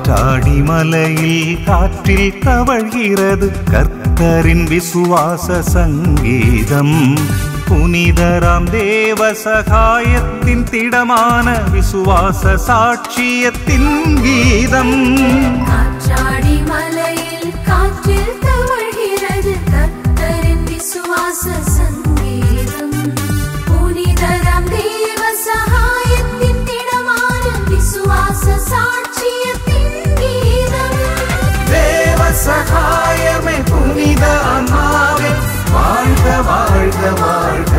காற்றாடி மலையில் காற்றில் தவழ்கிறது கர்த்தரின் விசுவாச சங்கீதம் புனிதராம் தேவ சகாயத்தின் திடமான விசுவாச சாட்சியத்தின் கீதம் காற்றாடி மலையில் காற்றில் தவழ்கிறது கர்த்தரின் விசுவாச சங்கீதம் புனிதரம் தேவ சகாயத்தின் திடமான விசுவாச சாட்சியத்தின் கீதம் தேவ சகாயமே புனித அம்மாவே வாழ்க வாழ்க வாழ்க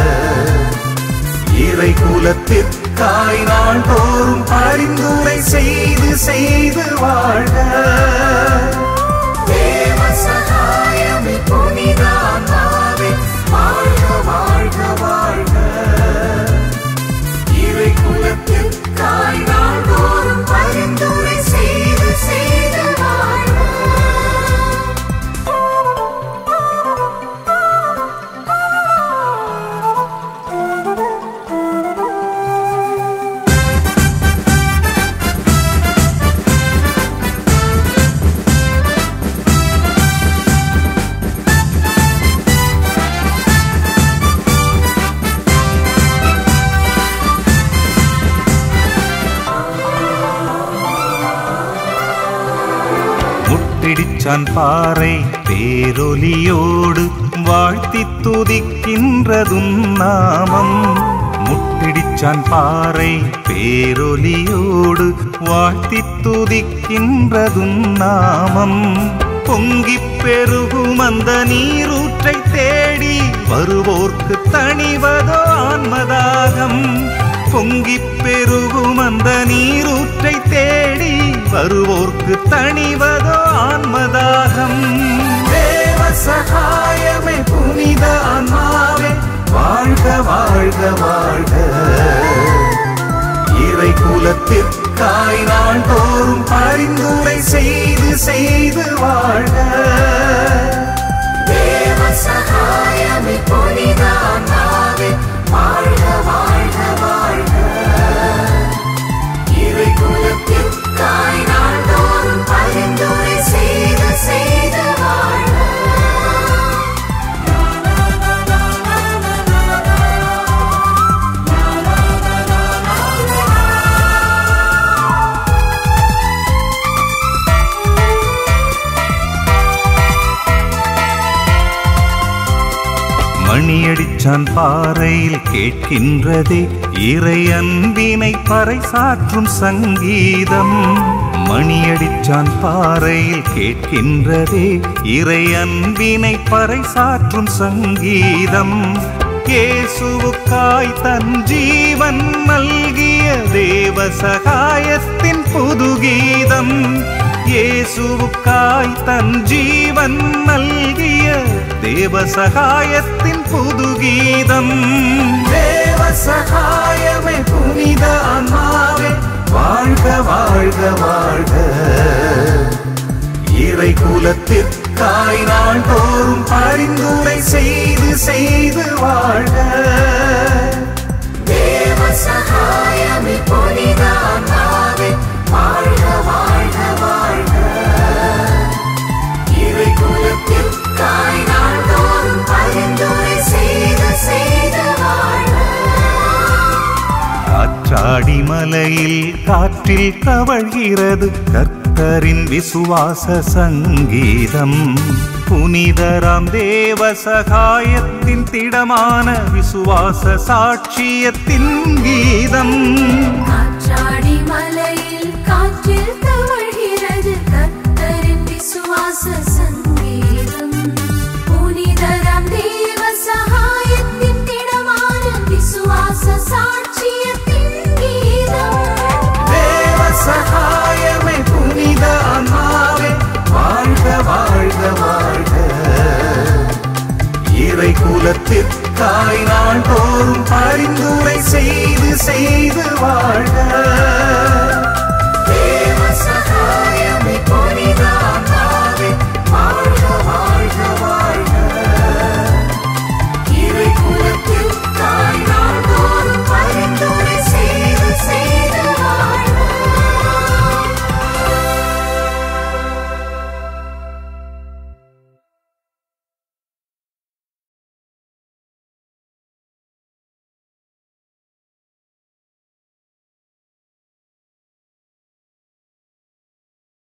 இறை குலத்திற்காய் நாள்தோறும் பரிந்துரை செய்து செய்து வாழ்க தேவ சகாயமே புனித அம்மாவே வாழ்க வாழ்க வாழ்க இறை குலத்திற்காய் நாள்தோறும் பரிந்துரை செய்து செய்து வாழ்க முட்டிடிச்சான் பாறை பேரொலியோடு வாழ்த்தி துதிக்கின்றதும் நாமம் முட்டிடிச்சான் பாறை பேரொலியோடு வாழ்த்தி துதிக்கின்றதும் நாமம் பொங்கிப் பெருகும் அந்த நீரூற்றை தேடி வருவோர்க்கு தணிவதோ ஆன்மதாகம் பொங்கிப் பெருகும் அந்த நீரூற்றை தேடி வருவோர்க்கு தணிவதோ ஆன்மதாகம் தேவ சகாயமே புனித அம்மாவே வாழ்க வாழ்க வாழ்க இறை குலத்திற்காய் நாள்தோறும் பரிந்துரை செய்து செய்து வாழ்க தேவ சகாயமே புனித அம்மாவே வாழ்க வாழ்க வாழ்க இறை குலத்திற்காய் நாள்தோறும் பரிந்துரை செய்து செய்து வாழ்க மணியடிச்சான் பாறையில் கேட்கின்றதே இறை அன்பினை பறைசாற்றும் சங்கீதம் மணியடிச்சான் பாறையில் கேட்கின்றதே இறை அன்பினை பறைசாற்றும் சங்கீதம் இயேசுவுக்காய் தன் ஜீவன் நல்கிய தேவ சகாயத்தின் புது கீதம் இயேசுவுக்காய் தன் ஜீவன் நல்கிய தேவ சகாயத்தின் புது கீதம் தேவ சகாயமே புனித அம்மாவே வாழ்க வாழ்க வாழ்க இறை குலத்திற்காய் நாள்தோறும் பரிந்துரை செய்து செய்து வாழ்க தேவ சகாயமே புனித அம்மாவே வாழ்க வாழ்க வாழ்க இறை குலத்திற்காய் நாள்தோறும் பரிந்துரை செய்து செய்து வாழ்க காற்றாடி மலையில் காற்றில் தவழ்கிறது கர்த்தரின் விசுவாச சங்கீதம் புனிதராம் தேவ சகாயத்தின் திடமான விசுவாச சாட்சியத்தின் கீதம் காற்றாடி மலையில் காற்றில் தவழ்கிறது கர்த்தரின் விசுவாச சங்கீதம் புனிதரம் தேவ சகாயத்தின் திடமான விசுவாச சாட்சியத்தின் கீதம் தேவ சகாயமே புனித அம்மாவே வாழ்க வாழ்க வாழ்க இறை குலத்திற்காய் நாள்தோறும் பரிந்துரை செய்து செய்து வாழ்க